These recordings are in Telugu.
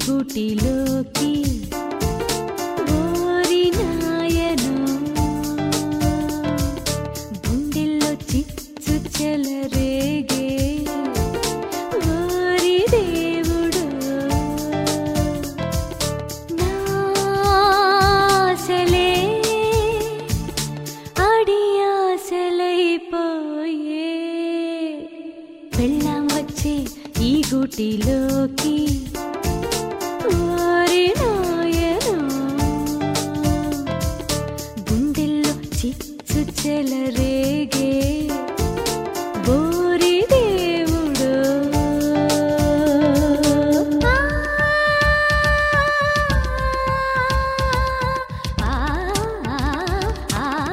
గుటిలోకి ఓరి నాయనో గుండెల్లో చిచ్చు చెలరేగే ఓరి దేవుడు నాసలే అడియాసలైపోయే వెళ్ళాం వచ్చే ఈ గుటిలోకి ఓరి నాయనో గుండెల్లో చిచ్చు చెలరేగే బోరి దేవుడు ఆ, ఆ, ఆ, ఆ.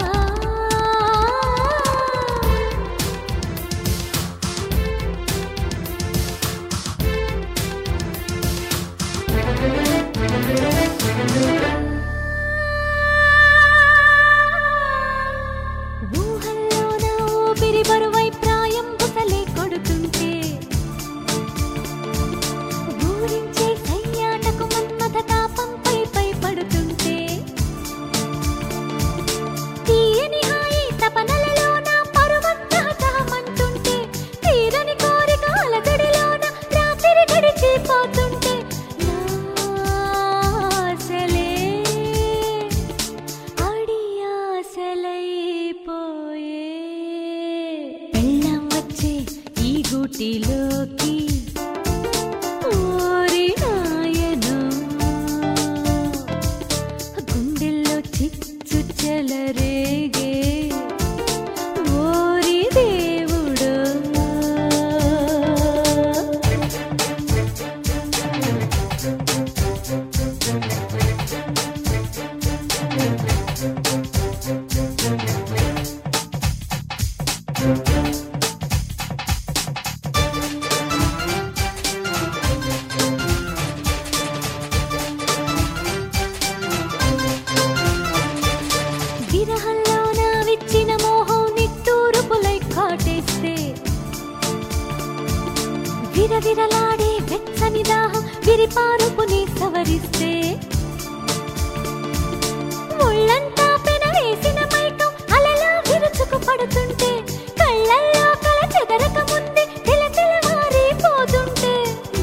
ఊహల్లోన ఊపిరి బరువై ప్రాయం బుసలే కొడుతుంటే ఊరించే సయ్యాటకు మన్మథ తాపం పై పై పడుతుంటే తీయని హాయి తపనలలోన పరువత్తహతహమంటుంటే తీరని కోరిక అలజడిలోన రాత్రి గడిచిపోతుంటే నాసలే అడియాసలైపోయే పెళ్ళం వచ్చే ఈ గుటిలోకి ఓరి నాయనో గుండెల్లో చిచ్చు చెలరేగే ఓరి దేవుడు విరహంలోన విచ్చిన మోహం నిట్టూరుపులై కాటేస్తే విరవిరలాడే వెచ్చని దాహం విరిపారుపుని సవరిస్తే ఒళ్ళంతా పెనవేసిన మైకం అలలా విరుచుకు పడుతుంటే కళ్ళల్లో కల చెదరక ముందే తిలతిల మారిపోతుంటే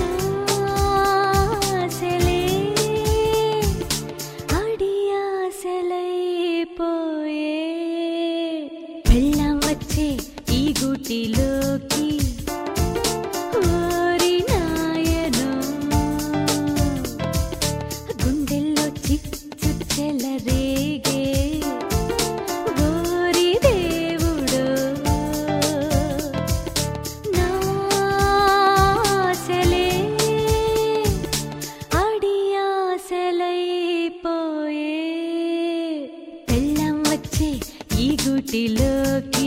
నాసలే అడియాసలైపోయే పెళ్ళం వచ్చే ఈ గుటిలోకి ఓరి నాయనో గుండెల్లో చిచ్చు చెలరేగే ఓరి దేవుడు నాసలే అడియాసలైపోయే పెళ్ళం వచ్చే ఈ గుటిలోకి